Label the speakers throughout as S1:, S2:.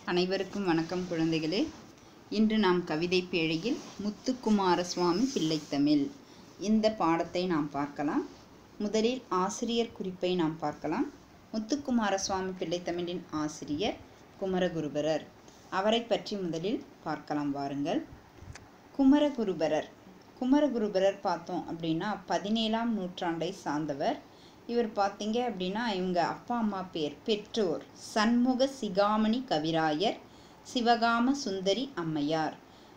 S1: அனைவருக்கும் வணக்கம் குழந்தைகளே இன்று நாம் கவிதை பேழையில் முத்துக்குமார சுவாமி பிள்ளைத்தமிழ் இந்த பாடத்தை நாம் பார்க்கலாம் முதலில் ஆசிரியர் குறிப்பை நாம் பார்க்கலாம் முத்துக்குமார சுவாமி பிள்ளைத்தமிழின் ஆசிரியர் குமரகுருபரர் அவரை பற்றி முதலில் பார்க்கலாம் வாருங்கள் குமரகுருபரர் குமரகுருபரர் பார்த்தோம் அப்படின்னா பதினேழாம் நூற்றாண்டை சார்ந்தவர் இவர் பார்த்தீங்க அப்படின்னா இவங்க அப்பா அம்மா பேர் பெற்றோர் சண்முக சிகாமணி கவிராயர் சிவகாம சுந்தரி அம்மையார்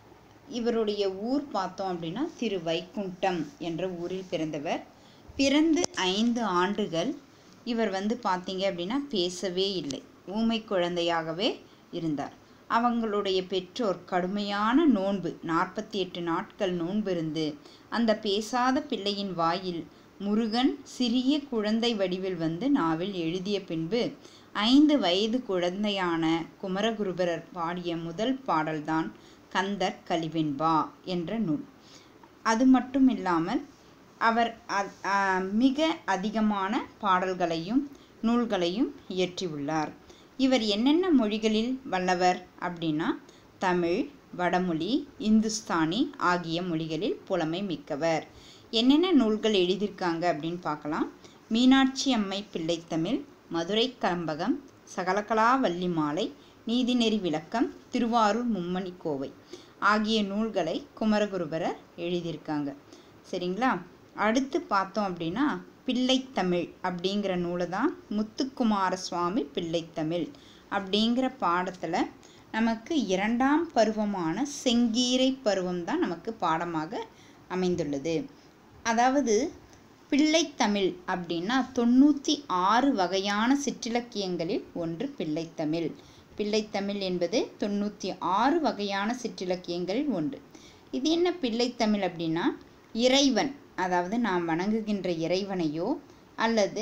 S1: இவருடைய ஊர் பார்த்தோம் அப்படின்னா திரு வைகுண்டம் என்ற ஊரில் பிறந்தவர் பிறந்து ஐந்து ஆண்டுகள் இவர் வந்து பார்த்தீங்க அப்படின்னா பேசவே இல்லை ஊமை குழந்தையாகவே இருந்தார் அவங்களுடைய பெற்றோர் கடுமையான நோன்பு நாற்பத்தி எட்டு நாட்கள் நோன்பு இருந்து அந்த பேசாத பிள்ளையின் வாயில் முருகன் சிறிய குழந்தை வடிவில் வந்து நாவில் எழுதிய பின்பு ஐந்து வயது குழந்தையான குமரகுருபரர் பாடிய முதல் பாடல்தான் கந்தர் கலிவெண்பா என்ற நூல் அது மட்டும் இல்லாமல் அவர் அ- ஆ, மிக அதிகமான பாடல்களையும் நூல்களையும் இயற்றியுள்ளார் இவர் என்னென்ன மொழிகளில் வல்லவர் அப்படின்னா தமிழ் வடமொழி இந்துஸ்தானி ஆகிய மொழிகளில் புலமை மிக்கவர் என்னென்ன நூல்கள் எழுதியிருக்காங்க அப்படின்னு பார்க்கலாம் மீனாட்சி அம்மை பிள்ளைத்தமிழ் மதுரை கலம்பகம் சகலகலா வள்ளி மாலை நீதிநெறி விளக்கம் திருவாரூர் மும்மணி கோவை ஆகிய நூல்களை குமரகுருபரர் எழுதியிருக்காங்க சரிங்களா அடுத்து பார்த்தோம் அப்படின்னா பிள்ளைத்தமிழ் அப்படிங்கிற நூலை தான் முத்துக்குமார சுவாமி பிள்ளைத்தமிழ் அப்படிங்கிற பாடத்தில் நமக்கு இரண்டாம் பருவமான செங்கீரை பருவம் தான் நமக்கு பாடமாக அமைந்துள்ளது அதாவது பிள்ளைத்தமிழ் அப்படின்னா தொண்ணூற்றி ஆறு வகையான சிற்றிலக்கியங்களில் ஒன்று பிள்ளைத்தமிழ் பிள்ளைத்தமிழ் என்பது தொண்ணூற்றி ஆறு வகையான சிற்றிலக்கியங்களில் ஒன்று இது என்ன பிள்ளைத்தமிழ் அப்படின்னா இறைவன் அதாவது நாம் வணங்குகின்ற இறைவனையோ அல்லது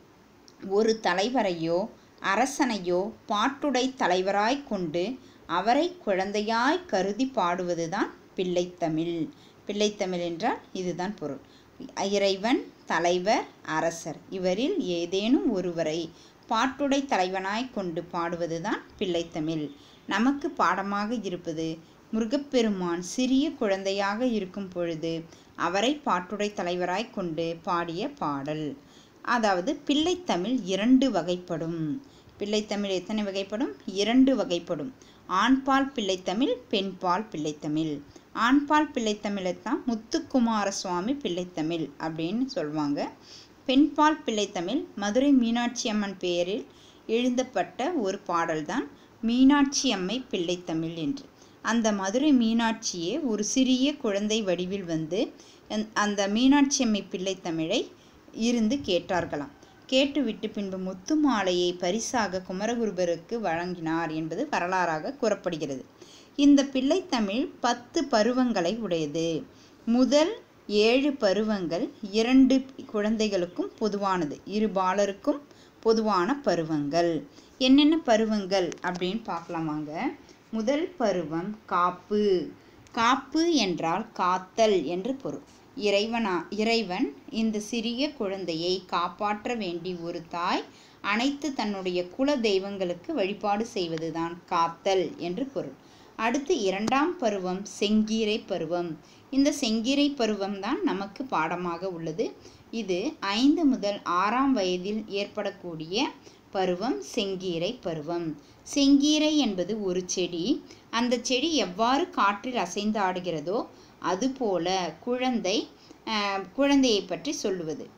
S1: ஒரு தலைவரையோ அரசனையோ பாட்டுடை தலைவராய் கொண்டு அவரை குழந்தையாய் கருதி பாடுவதுதான் பிள்ளைத்தமிழ் பிள்ளைத்தமிழ் என்றால் இதுதான் பொருள் இறைவன் தலைவர் அரசர் இவரில் ஏதேனும் ஒருவரை பாட்டுடை தலைவனாய் கொண்டு பாடுவதுதான் பிள்ளைத்தமிழ் நமக்கு பாடமாக இருப்பது முருகப்பெருமான் சிறிய குழந்தையாக இருக்கும் பொழுது அவரை பாட்டுடை தலைவராய் கொண்டு பாடிய பாடல் அதாவது பிள்ளைத்தமிழ் இரண்டு வகைப்படும் பிள்ளைத்தமிழ் எத்தனை வகைப்படும் இரண்டு வகைப்படும் ஆண்பால் பிள்ளைத்தமிழ் பெண்பால் பிள்ளைத்தமிழ் ஆண்பால் பிள்ளைத்தமிழை தான் முத்துக்குமார சுவாமி பிள்ளைத்தமிழ் அப்படின்னு சொல்லுவாங்க பெண்பால் பிள்ளைத்தமிழ் மதுரை மீனாட்சி அம்மன் பெயரில் எழுதப்பட்ட ஒரு பாடல்தான் மீனாட்சி அம்மை பிள்ளைத்தமிழ் என்று அந்த மதுரை மீனாட்சியே ஒரு சிறிய குழந்தை வடிவில் வந்து அந்த- அந்த மீனாட்சி அம்மை பிள்ளைத்தமிழை இருந்து கேட்டார்களாம் கேட்டுவிட்டு பின்பு முத்து மாலையை பரிசாக குமரகுருபருக்கு வழங்கினார் என்பது வரலாறாக கூறப்படுகிறது இந்த பிள்ளைத்தமிழ் பத்து பருவங்களை உடையது முதல் ஏழு பருவங்கள் இரண்டு குழந்தைகளுக்கும் பொதுவானது இரு பாலருக்கும் பொதுவான பருவங்கள் என்னென்ன பருவங்கள் அப்படின்னு பார்க்கலாம் வாங்க முதல் பருவம் காப்பு காப்பு என்றால் காத்தல் என்று பொருள் இறைவனா இறைவன் இந்த சிறிய குழந்தையை காப்பாற்ற வேண்டி ஒரு தாய் அனைத்து தன்னுடைய குல தெய்வங்களுக்கு வழிபாடு செய்வதுதான் காத்தல் என்று பொருள் அடுத்து இரண்டாம் பருவம் செங்கீரை பருவம் இந்த செங்கீரை பருவம் தான் நமக்கு பாடமாக உள்ளது இது ஐந்து முதல் ஆறாம் வயதில் ஏற்படக்கூடிய பருவம் செங்கீரை பருவம் செங்கீரை என்பது ஒரு செடி அந்த செடி எவ்வாறு காற்றில் அசைந்து ஆடுகிறதோ அதுபோல குழந்தை ஆஹ், குழந்தையை பற்றி சொல்லுவது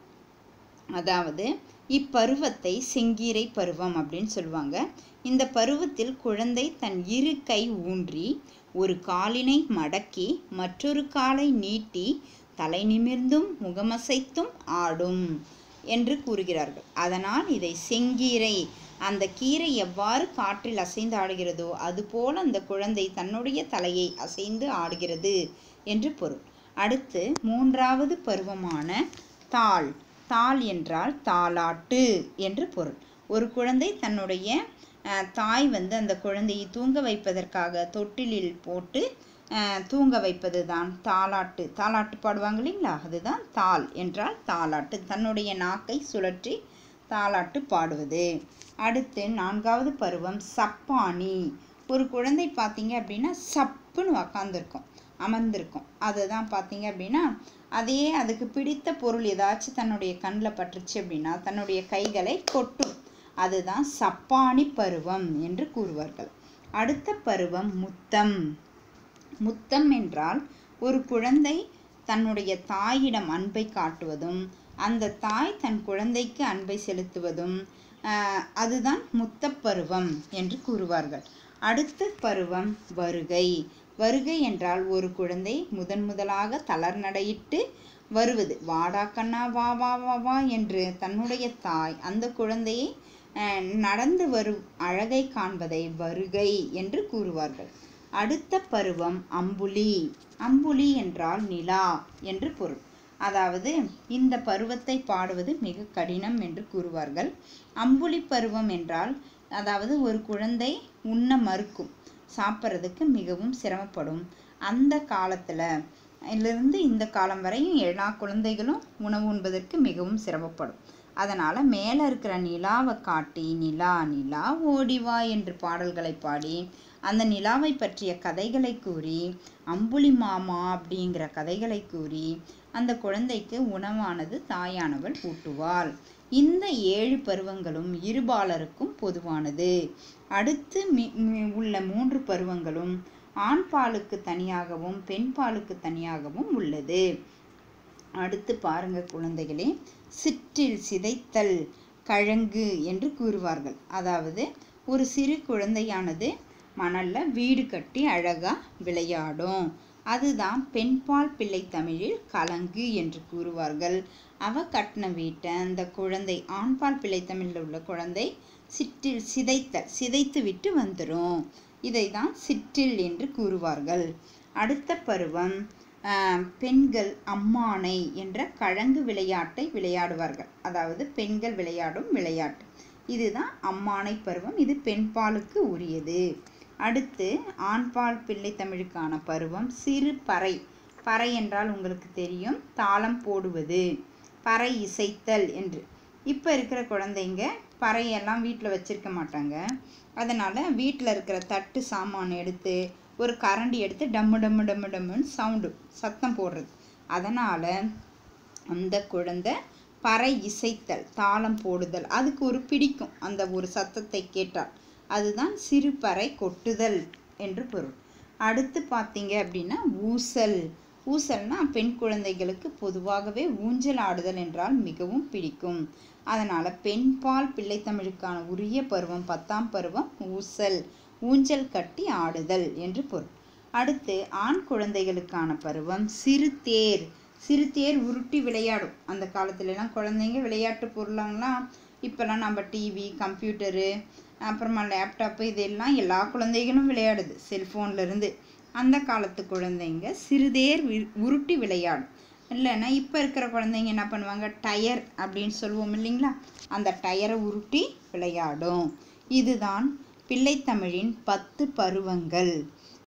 S1: அதாவது இப்பருவத்தை செங்கீரை பருவம் அப்படின்னு சொல்லுவாங்க இந்த பருவத்தில் குழந்தை தன் இரு கை ஊன்றி ஒரு காலினை மடக்கி மற்றொரு காலை நீட்டி தலை நிமிர்ந்தும் முகமசைத்தும் ஆடும் என்று கூறுகிறார்கள் அதனால் இதை செங்கீரை அந்த கீரை எவ்வாறு காற்றில் அசைந்து ஆடுகிறதோ அதுபோல அந்த குழந்தை தன்னுடைய தலையை அசைந்து ஆடுகிறது என்று பொருள் அடுத்து மூன்றாவது பருவமான தாள் தாள் என்றால் தாலாட்டு என்று பொருள் ஒரு குழந்தை தன்னுடைய அஹ், தாய் வந்து அந்த குழந்தையை தூங்க வைப்பதற்காக தொட்டிலில் போட்டு அஹ், தூங்க வைப்பது தான் தாலாட்டு தாலாட்டு பாடுவாங்க இல்லைங்களா அதுதான் தாள் என்றால் தாலாட்டு தன்னுடைய நாக்கை சுழற்றி தாலாட்டு பாடுவது அடுத்து நான்காவது பருவம் சப்பானி ஒரு குழந்தை பார்த்தீங்க அப்படின்னா சப்புன்னு உக்காந்துருக்கும் அமர்ந்திருக்கும் அதுதான் பார்த்தீங்க அப்படின்னா அதே அதுக்கு பிடித்த பொருள் ஏதாச்சும் தன்னுடைய கண்ணில் பட்டுருச்சு அப்படின்னா தன்னுடைய கைகளை கொட்டும் அதுதான் சப்பானி பருவம் என்று கூறுவார்கள் அடுத்த பருவம் முத்தம் முத்தம் என்றால் ஒரு குழந்தை தன்னுடைய தாயிடம் அன்பை காட்டுவதும் அந்த தாய் தன் குழந்தைக்கு அன்பை செலுத்துவதும் ஆஹ், அதுதான் முத்தப் பருவம் என்று கூறுவார்கள் அடுத்த பருவம் வருகை வருகை என்றால் ஒரு குழந்தை முதன் முதலாக தளர் நடையிட்டு வருவது வாடா கண்ணா வா வா வா வா என்று தன்னுடைய தாய் அந்த குழந்தையை அஹ், நடந்து வரும் அழகை காண்பதை வருகை என்று கூறுவார்கள் அடுத்த பருவம் அம்புலி அம்புலி என்றால் நிலா என்று பொருள் அதாவது இந்த பருவத்தை பாடுவது மிக கடினம் என்று கூறுவார்கள் அம்புலி பருவம் என்றால் அதாவது ஒரு குழந்தை உண்ண மறுக்கும் சாப்பிட்றதுக்கு மிகவும் சிரமப்படும் அந்த காலத்துல இருந்து இந்த காலம் வரையும் எல்லா குழந்தைகளும் உணவு உண்பதற்கு மிகவும் சிரமப்படும் அதனால மேலே இருக்கிற நிலாவை காட்டி நிலா நிலா ஓடி வா என்று பாடல்களை பாடி அந்த நிலாவை பற்றிய கதைகளை கூறி அம்புலி மாமா அப்படிங்கிற கதைகளை கூறி அந்த குழந்தைக்கு உணவானது தாயானவள் ஊட்டுவாள் இந்த ஏழு பருவங்களும் இருபாலருக்கும் பொதுவானது அடுத்து மி- மி- உள்ள மூன்று பருவங்களும் ஆண் பாலுக்கு தனியாகவும் பெண் பாலுக்கு தனியாகவும் உள்ளது அடுத்து பாருங்க குழந்தைகளே சிற்றில் சிதைத்தல் கழங்கு என்று கூறுவார்கள் அதாவது ஒரு சிறு குழந்தையானது மணல்ல வீடு கட்டி அழகா விளையாடும் அதுதான் பெண்பால் பிள்ளை தமிழில் கலங்கு என்று கூறுவார்கள் அவ கட்டின வீட்டை அந்த குழந்தை ஆண்பால் பிள்ளை தமிழில் உள்ள குழந்தை சிற்றில் சிதைத்தல் சிதைத்து விட்டு வந்துடும் இதை தான் சிற்றில் என்று கூறுவார்கள் அடுத்த பருவம் ஆஹ், பெண்கள் அம்மானை என்ற கழங்கு விளையாட்டை விளையாடுவார்கள் அதாவது பெண்கள் விளையாடும் விளையாட்டு இதுதான் அம்மானை பருவம் இது பெண்பாலுக்கு உரியது அடுத்து ஆண்பால் பிள்ளை தமிழுக்கான பருவம் சிறு பறை பறை என்றால் உங்களுக்கு தெரியும் தாளம் போடுவது பறை இசைத்தல் என்று இப்போ இருக்கிற குழந்தைங்க பறையெல்லாம் வீட்டில் வச்சிருக்க மாட்டாங்க அதனால் வீட்டில் இருக்கிற தட்டு சாமான் எடுத்து ஒரு கரண்டி எடுத்து டம்மு டம்மு டம்மு டம்முன்னு சவுண்டு சத்தம் போடுறது அதனால் அந்த குழந்தை பறை இசைத்தல் தாளம் போடுதல் அதுக்கு ஒரு பிடிக்கும் அந்த ஒரு சத்தத்தை கேட்டால் அதுதான் சிறு பறை கொட்டுதல் என்று பொருள் அடுத்து பார்த்தீங்க அப்படின்னா ஊசல் ஊசல்னா பெண் குழந்தைகளுக்கு பொதுவாகவே ஊஞ்சல் ஆடுதல் என்றால் மிகவும் பிடிக்கும் அதனால் பெண்பால் பிள்ளைத்தமிழுக்கான உரிய பருவம் பத்தாம் பருவம் ஊசல் ஊஞ்சல் கட்டி ஆடுதல் என்று பொருள் அடுத்து ஆண் குழந்தைகளுக்கான பருவம் சிறு தேர் சிறு தேர் உருட்டி விளையாடும் அந்த காலத்துல எல்லாம் குழந்தைங்க விளையாட்டு பொருளாங்கலாம் இப்போல்லாம் நம்ம டிவி கம்ப்யூட்டரு அப்புறமா லேப்டாப்பு இதெல்லாம் எல்லா குழந்தைகளும் விளையாடுது செல்ஃபோன்ல இருந்து அந்த காலத்து குழந்தைங்க சிறுதேர் வி- உருட்டி விளையாடும் இல்லைன்னா இப்போ இருக்கிற குழந்தைங்க என்ன பண்ணுவாங்க டயர் அப்படின்னு சொல்லுவோம் இல்லைங்களா அந்த டயரை உருட்டி விளையாடும் இதுதான் பிள்ளைத்தமிழின் பத்து பருவங்கள்